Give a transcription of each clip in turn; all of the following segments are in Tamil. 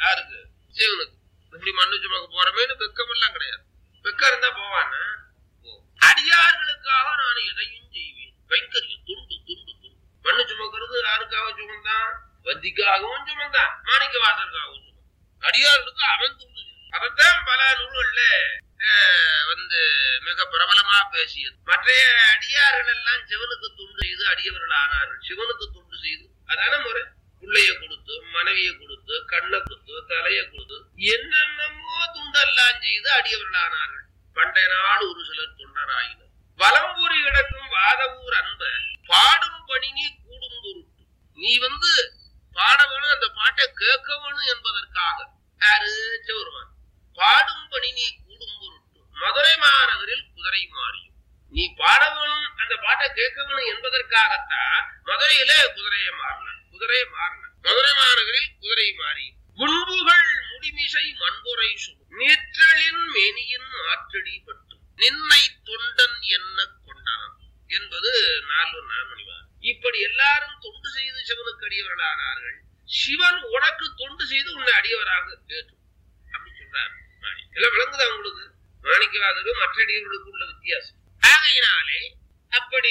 யாருக்கு சிவனுக்கு இப்படி மண்ணு சுமக்க போறமேனு வெக்கம் எல்லாம் கிடையாது வெக்கம் இருந்தா போவானா போ. அடியார்களுக்காக நான் எதையும் செய்வேன் கைங்கரியம் துண்டு துண்டு துண்டு மண்ணு சுமக்கிறது யாருக்காக சுமந்தான் வந்திக்காகவும் சுமந்தான் மாணிக்க வாசலுக்காகவும் சுமந்தான் அடியார்களுக்கு அவன் துண்டு அவன் தான் பல நூல்கள்ல அஹ், வந்து மிக பிரபலமா பேசியது மற்ற அடியார்கள் எல்லாம் சிவனுக்கு துண்டு செய்து அடியவர்கள் ஆனார்கள் சிவனுக்கு துண்டு செய்து அதான முறை பிள்ளைய கொடுத்து மனைவியை கொடுத்து கண்ணை கொடுத்து தலையை கொடுத்து என்னென்னமோ துண்டெல்லாம் செய்து அடியவர்கள் ஆனார்கள் பண்டைய நாள் ஒரு சிலர் தொண்டராயினர் வலம்பூரி கிடக்கும் வாதவூர் அன்ப பாடும் பணி நீ கூடும் பொருட்டு நீ வந்து பாட வேணும் அந்த பாட்டை கேட்க வேணும் என்பதற்காக யாரு சிவருமான் பாடும் பணி நீ கூடும் பொருட்டு மதுரை மாநகரில் குதிரை மாறியும் நீ பாட வேணும் அந்த பாட்டை கேட்க வேணும் என்பதற்காகத்தான் மதுரையில குதிரையை மாறின குதிரையை மாறின மதுரை மாநகரில் குதிரை மாறி முன்புகள் முடிமிசை மண்புரை சுடும் நீற்றலின் மேனியின் ஆற்றடி பட்டு நின்னை தொண்டன் என்ன கொண்டான் என்பது நாலு நாமணிவார் இப்படி எல்லாரும் தொண்டு செய்து சிவனுக்கு அடியவர்களானார்கள் சிவன் உனக்கு தொண்டு செய்து உன்னை அடியவராக ஏற்று அப்படி சொல்றார் மாணி. எல்லாம் விளங்குதா உங்களுக்கு மாணிக்கவாதரும் மற்ற அடியவர்களுக்கு உள்ள வித்தியாசம் ஆகையினாலே அப்படி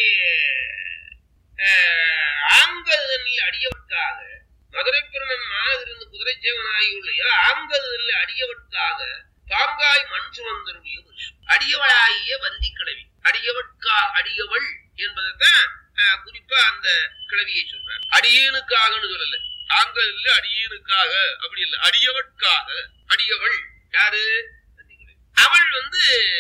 அஹ், ஆங்கதனில் அடியவர்க்காக மதுரை பிறனன் மாநகரிருந்து குதிரை சேவனாகியுள்ள ஆங்கதனில் அடியவர்க்காக பாங்காய் மண் சுமந்தருடைய வருஷம் அடியவளாகிய வந்தி கிழவி அடியவட்கா அடியவள் என்பதைத்தான் அஹ், குறிப்பா அந்த கிழவியை சொல்றார் அடியேனுக்காகன்னு சொல்லல ஆங்கல்ல அடியேனுக்காக அப்படி இல்ல அடியவட்காக அடியவள் யாரு வந்தி கிழவி. அவள் வந்து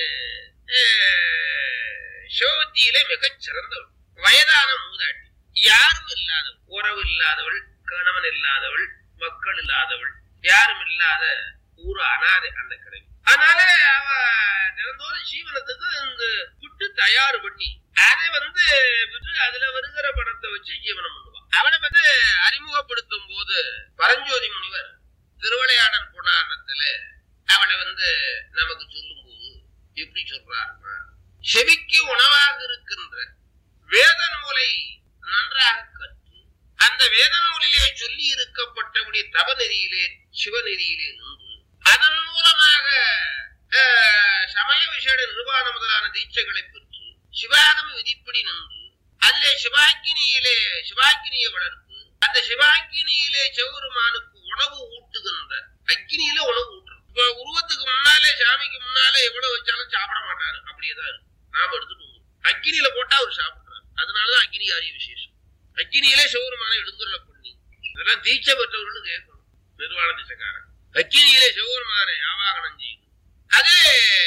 அஹ், சிவபக்தியிலே மிகச் சிறந்தவள் வயதான மூதாட்டி யாரும் இல்லாதவள் உறவு இல்லாதவள் கணவன் இல்லாதவள் மக்கள் இல்லாதவள் யாரும் இல்லாத ஊரு அனாதை அந்த கிழவி அதனால அவ தினந்தோறும் சீவனத்துக்கு இந்த புட்டு தயார் பண்ணி அதை வந்து விட்டு அதுல வருகிற பணத்தை வச்சு ஜீவனம் பண்ணுவான் அவனை வந்து அறிமுகப்படுத்தும் போது பரஞ்சோதி முனிவர் திருவிளையாடல் புராணத்துல அவனை வந்து நமக்கு சொல்லும் போது எப்படி சொல்றாருன்னா செவிக்கு உணவாக இருக்கின்ற வேத நூலை நன்றாக கற்று அந்த வேத நூலிலே சொல்லி இருக்கப்பட்டபடி தவநெறியிலே சிவநெறியிலே நின்று அதன் மூலமாக அஹ், சமய விஷய நிர்வாண முதலான தீட்சைகளை பெற்று சிவாகம விதிப்படி நின்று அதிலே சிவாக்கினியிலே சிவாக்கினியை வளர்த்து அந்த சிவாக்கினியிலே சிவருமானுக்கு உணவு ஊட்டுகின்ற அக்கினியில உணவு ஊட்டுறோம் இப்ப உருவத்துக்கு முன்னாலே சாமிக்கு முன்னாலே எவ்வளவு வச்சாலும் சாப்பிட மாட்டாரு அப்படியேதான் இருக்கு நாம எடுத்துட்டு வருவோம். அக்கினியில போட்டா அவர் சாப்பிடுறாரு அதனாலதான் அக்கினி காரிய விசேஷம் அக்கினியிலே சிவருமான எழுந்துள்ள பண்ணி இதெல்லாம் தீட்சை பெற்றவர்கள் கேட்கணும் நிர்வாண திசைக்காரன் அக்கினியிலே சிவருமானை ஆவாகனம் செய்யுது அதே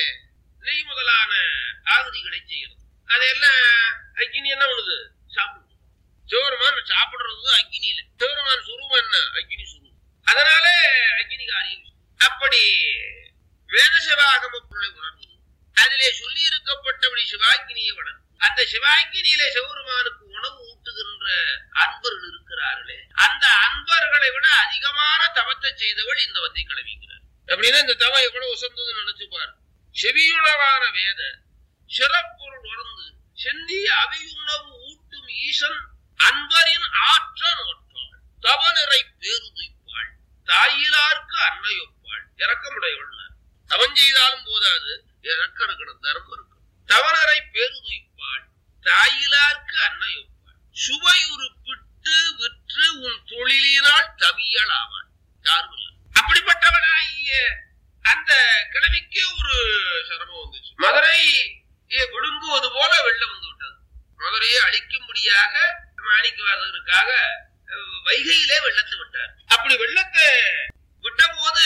நெய் முதலான ஆகுதிகளை செய்யறது அதெல்லாம் அக்கினி என்ன பண்ணுது சாப்பிடுது சிவருமான் சாப்பிடுறது அக்கினியில சிவருமான் சுருவம் என்ன அக்கினி சுருவம் அதனால அக்கினி காரியம் அப்படி வேத சிவாகம பொருளை உணர்ந்து அதிலே சொல்லி இருக்கப்பட்டபடி சிவாக்கினியை வளர்த்து அந்த சிவாக்கினியில சிவருமானுக்கு உணவு ஊட்டுகின்ற அன்பர்கள் இருக்கிறார்களே அந்த அன்பர்களை விட அதிகமான தவத்தை செய்தவள் இந்த வந்தி கிளவிங்கிறார் அப்படின்னா இந்த தவம் எவ்வளவு உசந்தது நினைச்சு பாரு செவியுணவான வேத சிறப்பொருள் உணர்ந்து செந்தி அவியுணவு ஊட்டும் ஈசன் அன்பரின் ஆற்ற நோற்றாள் தவநிறை பேருதுய்ப்பாள் தாயிலார்க்கு அன்னையொப்பாள் இறக்கமுடையவள் தவம் செய்தாலும் போதாது இறக்கம் இருக்கணும் தர்மம் இருக்கணும் தவணரை பேருதுய்ப்பாள் தாயிலார்க்கு அன்னையொப்பாள் சுவையுறுப்பிட்டு விற்று உன் தொழிலினால் தவியல் ஆவாள் யாரும் இல்லை அப்படிப்பட்டவனாகிய அந்த கிழவிக்கு ஒரு சிரமம் வந்துச்சு மதுரை விழுங்குவது போல வெள்ளம் வந்து விட்டது மதுரையை அழிக்கும்படியாக மாணிக்கவாதருக்காக அஹ், வைகையிலே வெள்ளத்தை விட்டார் அப்படி வெள்ளத்தை விட்ட போது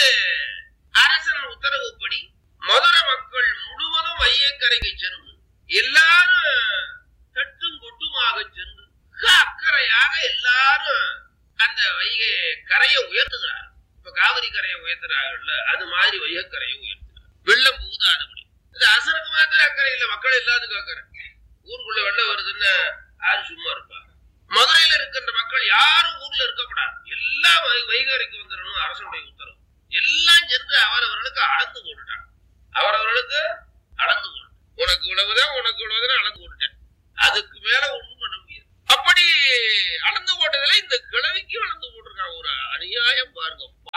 அரசன் உத்தரவுப்படி மதுரை மக்கள் முழுவதும் வையக்கரைக்கு சென்று எல்லாரும் தட்டும் கொட்டுமாக சென்று மிக அக்கறையாக எல்லாரும் அந்த வைகை கரையை உயர்த்துகிறார் இப்ப காவிரி கரையை உயர்த்துறாங்கல்ல அது மாதிரி வையக்கரையை உயர்த்துறார் வெள்ளம் புகுதாதபடி இது அரசனுக்கு மாத்திரம் அக்கறை இல்ல மக்கள் எல்லாத்துக்கும் அக்கறை ஊருக்குள்ள வெள்ளம் வருதுன்னா யாரு சும்மா இருப்பா மதுரையில இருக்கின்ற மக்கள் யாரும் ஊர்ல இருக்கக்கூடாது எல்லாம் வை- வைகரைக்கு வந்துடணும் அரசனுடைய உத்தரவு எல்லாம் சென்று அவரவர்களுக்கு அளந்து போட்டுட்டாங்க அவரவர்களுக்கு அளந்து போட்டு உனக்கு இவ்வளவுதான் உனக்கு இவ்வளவுதான் அளந்து போட்டுட்டேன் அதுக்கு மேல ஒண்ணும் பண்ண முடியாது அப்படி அளந்து போட்டதுல இந்த கிழவிக்கு அளந்து போட்டிருக்காங்க ஒரு அநியாயம் பாருங்க பாவம் இல்ல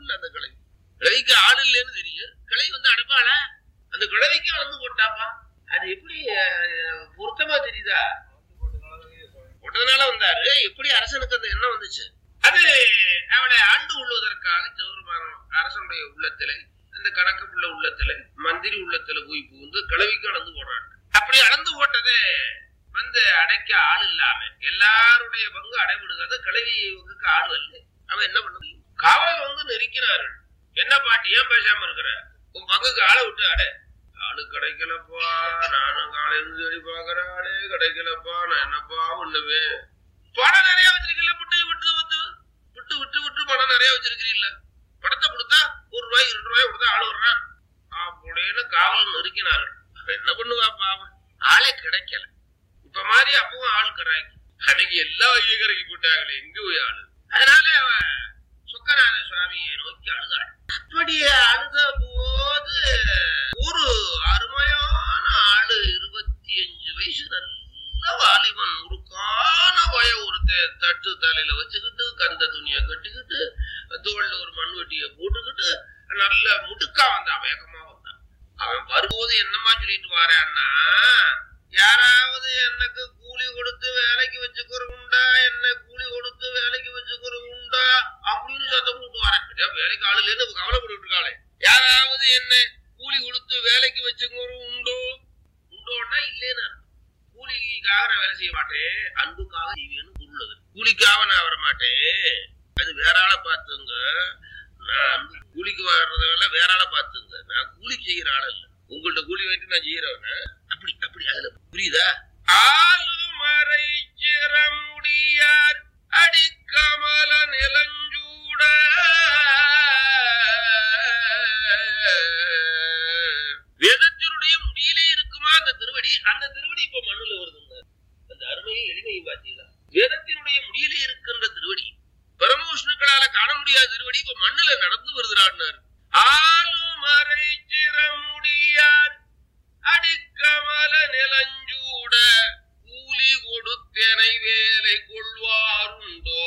இல்ல அந்த கிழவி கிழவிக்கு ஆள் இல்லைன்னு தெரியும் கிழவி வந்து அடைப்பாளா அந்த கிழவிக்கு அளந்து போட்டாப்பா அது எப்படி அஹ், பொருத்தமா தெரியுதா போட்டதுனால வந்தாரு எப்படி அரசனுக்கு அந்த எண்ணம் வந்துச்சு அது அவளை ஆண்டு கொள்வதற்காக சிவபெருமான் அரசனுடைய உள்ளத்துல அந்த கணக்கு உள்ள உள்ளத்துல மந்திரி உள்ளத்துல போய் புகுந்து கிழவிக்கு அளந்து போடுறாங்க அப்படி அளந்து போட்டது வந்து அடைக்க ஆள் இல்லாம எல்லாருடைய பங்கு அடைவிடுகிறது கிழவி பங்குக்கு ஆள் அல்ல அவன் என்ன பண்ண முடியும் காவல் வந்து நெருக்கினார்கள் என்ன பாட்டி ஏன் பேசாம இருக்கிற உன் பங்குக்கு ஆளை விட்டு அடை ஆளு கிடைக்கலப்பா நானும் காலையில தேடி பாக்குறேன் ஆளே கிடைக்கலப்பா நான் என்னப்பா பண்ணுவேன் பணம் நிறைய வச்சிருக்கீல்ல விட்டு விட்டு விட்டு விட்டு விட்டு விட்டு பணம் நிறைய வச்சிருக்கிறீல்ல பணத்தை கொடுத்தா ஒரு ரூபாய் இரண்டு ரூபாய் கொடுத்தா ஆள் வர்றான் அப்படின்னு காவல் நெருக்கினார்கள் அவன் என்ன பண்ணுவாப்பா அவன் ஆளே கிடைக்கல இப்ப மாதிரி அப்பவும் ஆள் கிடைக்கு அன்னைக்கு எல்லா ஐயகரைக்கு போட்டாங்களே எங்க போய் ஆளு அதனால அவன் சுக்கநாத சுவாமியை நோக்கி அழுதாள் அப்படி அழுத போது ஒரு அருமையான ஆளு இருபத்தி அஞ்சு வயசு நல்ல வாலிபன் உருக்கான வய ஒருத்தன் தட்டு தலையில வச்சுக்கிட்டு கந்த துணியை கட்டிக்கிட்டு தோல்ல ஒரு மண்வெட்டியை போட்டுக்கிட்டு நல்ல முடுக்கா வந்தான் வேகமா வந்தான் அவன் வரும்போது என்னமா சொல்லிட்டு வாரான்னா யாராவது எனக்கு கூலி கொடுத்து வேலைக்கு வச்சுக்கிறவுண்டா என்ன கூலி கொடுத்து வேலைக்கு வச்சுக்கிறவுண்டா அப்படின்னு சத்தம் போட்டு வரேன் ஏன் வேலைக்கு ஆளு இல்லைன்னு கவலைப்பட்டு இருக்காளே யாராவது என்ன கூலி கொடுத்து வேலைக்கு வச்சுக்கிறோம் உண்டோ உண்டோன்னா இல்லைன்னு அர்த்தம். கூலிக்காக நான் வேலை செய்ய மாட்டேன் அன்புக்காக செய்வேன்னு பொருள் அது கூலிக்காக நான் வர மாட்டேன் அது வேற ஆளை பார்த்துங்க நான் அன்பு கூலிக்கு வர்றதால வேற ஆளை பார்த்துங்க நான் கூலிக்கு செய்யற ஆள் இல்ல உங்கள்ட்ட கூலி வாங்கிட்டு நான் செய்யறவன அப்படி அப்படி அதுல புரியுதா ஆளுமறை சிறமுடியார் அடிக்கமல நிலஞ்சூட வேதத்தினுடைய முடியிலே இருக்குமா அந்த திருவடி அந்த திருவடி இப்ப மண்ணுல வருதுங்க அந்த அருமையும் எளிமையும் பார்த்தீங்களா வேதத்தினுடைய முடியிலே இருக்கின்ற திருவடி பரமவிஷ்ணுக்களால காண முடியாத திருவடி இப்ப மண்ணுல நடந்து வருகிறார் ஆளுமறை சிறமுடியார் அடிக்கமல நிலஞ்சூட கூலி கொடுத்தனை வேலை கொள்வாருண்டோ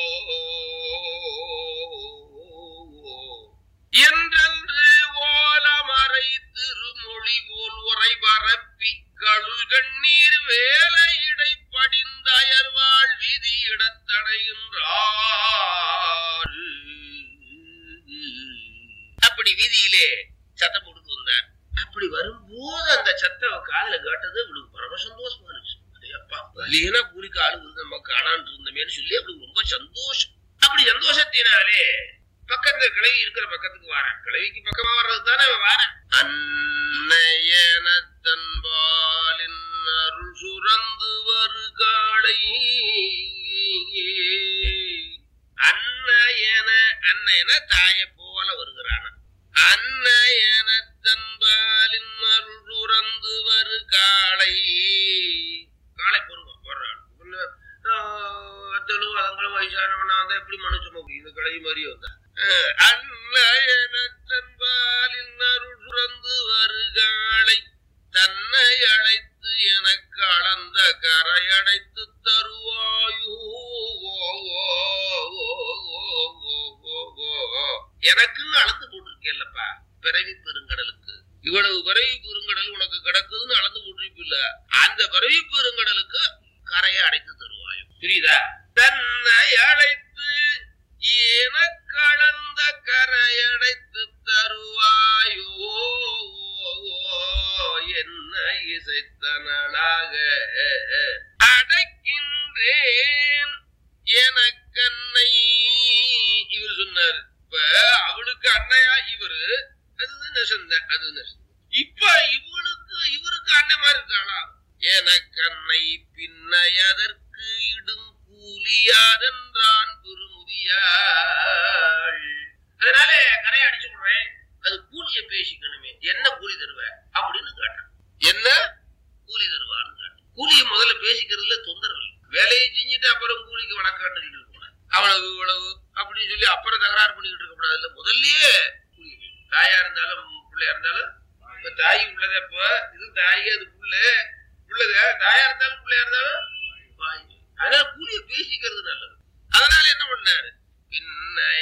என்றென்று ஓலமறை திருமொழி போல் உரை பரப்பி கழுல் கண்ணீர் வேலையிடை படிந்தயர்வாள் விதி இடத்தடைகின்றார் அப்படி வீதியிலே சத்தம் போட்டு வந்தார் அப்படி வரும்போது அந்த சத்தம் அவ காதுல கேட்டது இவளுக்கு பரம சந்தோஷமா இருந்துச்சு அடே அப்பா இல்லைன்னா கூலிக்கு ஆளு வந்து நம்ம காணான்னு இருந்தமேன்னு சொல்லி அவளுக்கு ரொம்ப சந்தோஷம் அப்படி சந்தோஷத்தினாலே பக்கத்துல கிளவி இருக்கிற பக்கத்துக்கு வாரேன் கிளவிக்கு பக்கமா வர்றது தானே அவன் வாரேன் அன்னையன தன்பாலின் அருள் சுரந்து வரு காளை அன்னையன அன்னையன தாயை போல வருகிறான அன்னையன தன்பாலின் அருள் சுரந்து வரு காளை காளை பருவம் வர்றான் அத்தலும் அதங்களும் வயசானவனா வந்தா எப்படி மனுஷன் முடியும் இந்த கிளவி மாதிரி வந்தா அன்னையனத்தன்பாலின் அருள் சுரந்து வருகாலை தன்னை அழைத்து எனக்கு அளந்த கரை அடைத்து தருவாயோ எனக்குன்னு அளந்து போட்டிருக்கேல்லப்பா பிறவி பெருங்கடலுக்கு இவ்வளவு பிறவி பெருங்கடல் உனக்கு கிடக்குதுன்னு அளந்து போட்டிருப்பில்ல அந்த பிறவி பெருங்கடலுக்கு கரையை அடைத்து தருவாயோ புரியுதா தன்னை அழைத்து எனக்களந்த கரையடைத்து தருவாயோ என்ன இசைத்தனளாக அடைக்கின்றேன் எனக்கன்னை இவர் சொன்னார் இப்ப அவளுக்கு அன்னையா இவரு அது நெசந்த அது நெசந்த இப்ப இவளுக்கு இவருக்கு அண்ணன் மாதிரி இருக்காளா எனக்கன்னை பின்னையதற்கு இடும் கூலியாதென்றான் பெருமுதியாள் அதனால கரையை அடிச்சு விடுறேன் அது கூலிய பேசிக்கணுமே என்ன கூலி தருவ அப்படின்னு கேட்டான் என்ன கூலி தருவான்னு கேட்டான் கூலியை முதல்ல பேசிக்கிறதுல தொந்தரவு இல்லை வேலையை செஞ்சுட்டு அப்புறம் கூலிக்கு வணக்காட்டு இருக்கக்கூடாது அவ்வளவு இவ்வளவு அப்படின்னு சொல்லி அப்புறம் தகராறு பண்ணிக்கிட்டு இருக்க கூடாது இல்ல முதல்லயே கூலி கேட்கணும். தாயா இருந்தாலும் பிள்ளையா இருந்தாலும் இப்ப தாய் உள்ளத இப்ப இது தாய் அது புள்ள உள்ளத தாயா இருந்தாலும் பிள்ளையா இருந்தாலும் வாய். அதனால கூலிய பேசிக்கிறது நல்லது அதனால என்ன பண்ணாரு பின்ன